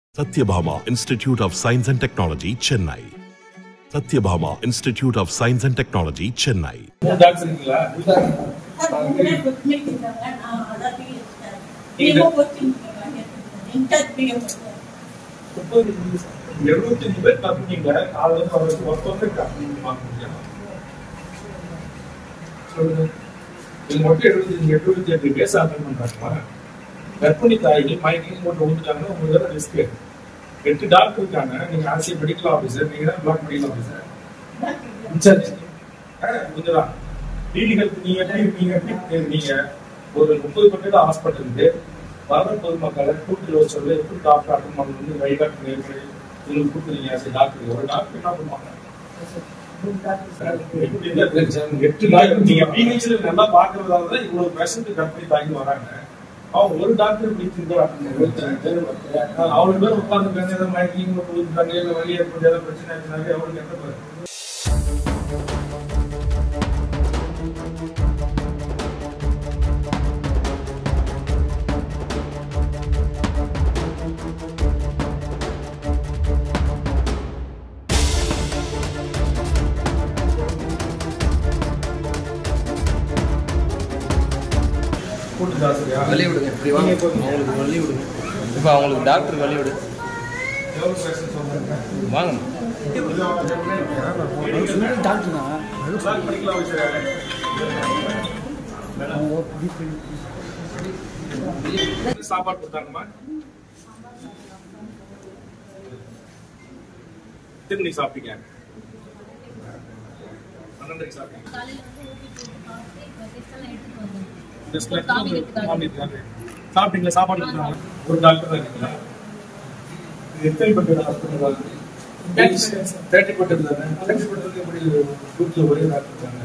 Satyabhama Institute of Science and Technology, Chennai. Satyabhama Institute of Science and Technology, Chennai. மூணு doctor இருக்கீங்களா sir உங்களே கொடுத்துருக்கீங்க நான் அதான் பிஎஸ் சார் பிஎம்ஓ கொடுத்துருக்கீங்க இன்டர் பிஎம் சார் முப்பது எழுபத்தஞ்சு பேர் கம்பெனிங்க நாலு வந்து அவருக்கு ஒருத்தவங்க கம்பெனி வாங்க முடியும் சொல்லுங்க இது மட்டும் எழுபத்தஞ்சு எழுபத்தி எட்டு கேஸ் அட்டன் பண்றாங்களா கர்ப்பிணி தாய்கள் மயக்கம் போட்டு விட்டுட்டாங்கன்னா உங்களுக்கு தான் ரிஸ்க் எட்டு டாக்டர் இருக்காங்க நீங்க ஆர்சி மெடிக்கல் ஆஃபீஸர் நீங்க தான் பிளாக் மெடிக்கல் ஆஃபீஸர் இன்சார்ஜ் இதுதான் லீடிகள் நீங்க எப்படி நீங்க எப்படி நீங்க ஒரு முப்பது பக்கத்து ஹாஸ்பிட்டலுக்கு வர பொதுமக்களை கூட்டில் வச்சு சொல்லி எப்படி டாக்டர் அட்டன் பண்ணணும் வழிகாட்டு நேர்மறை உங்களுக்கு கூப்பிடுறீங்க சரி டாக்டர் ஒரு டாக்டர் என்ன பண்ணுவாங்க எப்படி இருந்தா தெரியும் சார். எட்டு டாக்டர் நீங்க பிஹெச்ல நல்லா பாக்குறதால தான் இவ்வளவு பேஷண்ட் கம்பெனி தாங்கி வராங்க அவங்க ஒரு டாக்டர் இப்படி இருந்தா அவ்வளவு பேர் உட்கார்ந்து பேச ஏதாவது மயக்கிங்க கொடுத்துட்டாங்க இல்லை வழி ஏற்பட்டு ஏதாவது பிரச்சனை ஆச்சுனாலே அவங்களுக்கு எந்த பாரு கூட்டு ஜாஸ்தியா வழி விடுங்க இப்படி வாங்க நீங்க கொஞ்சம் அவங்களுக்கு வழி விடுங்க இப்போ அவங்களுக்கு டாக்டர் வழி விடு எவ்வளவு பேஷண்ட் சொல்றாங்க வாங்க பிளாக் மெடிக்கல் ஆஃபீஸர் சாப்பாடு கொடுத்தாங்கம்மா திரும்பி சாப்பிட்டீங்க பன்னெண்டரைக்கு சாப்பிட்டீங்க Just like வாங்கிருக்காங்க. சாப்பிட்டீங்களா சாப்பாடு கொடுத்தாங்க ஒரு டாக்டர் தான் இருக்கீங்களா இது எத்தனை பட்டு ஹாஸ்பிட்டல் தேர்ட்டி பட்டு தானே தேர்ட்டி பட்டு எப்படி வீட்டில் ஒரே டாக்டர் இருக்காங்க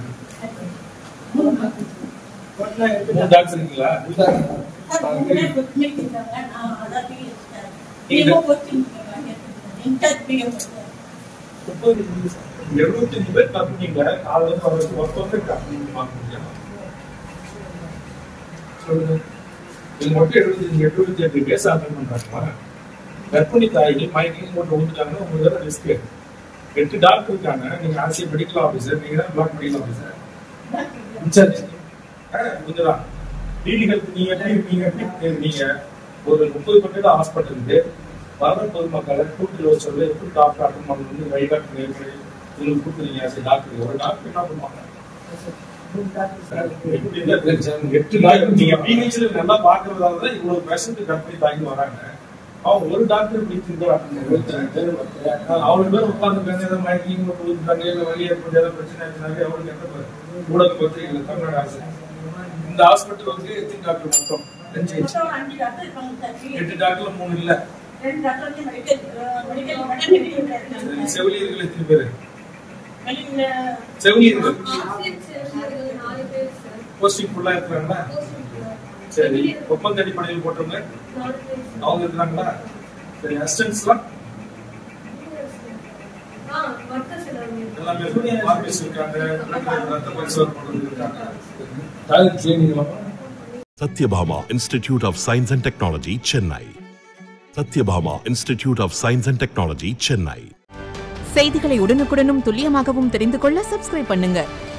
மூணு டாக்டர் இருக்கீங்களா சார் உங்களே கொடுத்துருக்கீங்க நான் அதான் பிஎஸ் சார் பிஎம்ஓ கொடுத்துருக்கீங்க இன்டர் பிஎம் சார் முப்பது எழுபத்தஞ்சு பேர் கம்பெனிங்க நாலு வந்து அவருக்கு ஒருத்தவங்க கம்பெனி வாங்க முடியும் சொல்லுங்க இது மட்டும் எழுபத்தஞ்சு எழுபத்தி எட்டு கேஸ் அட்டன் பண்றாங்களா கர்ப்பிணி தாய்கள் மயக்கம் போட்டு விட்டுட்டாங்கன்னா உங்களுக்கு தான் ரிஸ்க் எட்டு டாக்டர் இருக்காங்க நீங்க ஆர்சி மெடிக்கல் ஆஃபீஸர் நீங்க தான் பிளாக் மெடிக்கல் ஆஃபீஸர் இன்சார்ஜ் இதுதான் லீடிகள் நீங்க எப்படி நீங்க எப்படி நீங்க ஒரு முப்பது பக்கத்து ஹாஸ்பிட்டலுக்கு வர பொதுமக்களை கூட்டில் வச்சு சொல்லி எப்படி டாக்டர் அட்டன் பண்ணணும் வழிகாட்டு நேர்மறை உங்களுக்கு கூப்பிடுறீங்க சரி டாக்டர் ஒரு டாக்டர் என்ன பண்ணுவாங்க எப்படி இருந்தா தெரியும் சார். எட்டு டாக்டர் நீங்க பிஹெச்ல நல்லா பாக்குறதால தான் இவ்வளவு பேஷண்ட் கம்பெனி தாங்கி வராங்க அவங்க ஒரு டாக்டர் இப்படி இருந்தா அவ்வளவு பேர் உட்கார்ந்து பேச ஏதாவது மயக்கிங்க கொடுத்துட்டாங்க இல்லை வழி ஏற்பட்டு ஏதாவது பிரச்சனை ஆச்சுனாலே அவங்களுக்கு எந்த பாரு ஊடக பத்திரிகைகள் தமிழ்நாடு அரசு இந்த ஹாஸ்பிட்டல் வந்து எத்தனை டாக்டர் மொத்தம் அஞ்சு மொத்தம் அஞ்சு டாக்டர் இருக்காங்க சார் எட்டு டாக்டர்ல மூணு இல்ல ரெண்டு டாக்டர் வந்து மெடிக்கல் மெடிக்கல் மெட்டர்னிட்டி இருக்காங்க செவிலியர்கள் எத்தனை பேரு வெளியில செவிலியர்கள் ஆசிரியர் நாலு பேர் சார் போஸ்டிங் ஃபுல்லா இருக்கிறாங்களா சரி ஒப்பந்த அடிப்படையில் போட்டவங்க நாலு பேர் சார் அவங்க இருக்கிறாங்களா சரி அசிஸ்டன்ஸ்லாம் ஆ மற்ற சிலர் எல்லாமே ஆபீஸ் இருக்காங்க ரத்த பரிசோதனை பண்றது இருக்காங்க toilet cleaning Satyabhama Institute of Science and Technology, Chennai. Satyabhama Institute of Science and Technology, Chennai. செய்திகளை உடனுக்குடனும் துல்லியமாகவும் தெரிந்து கொள்ள சப்ஸ்கிரைப் பண்ணுங்க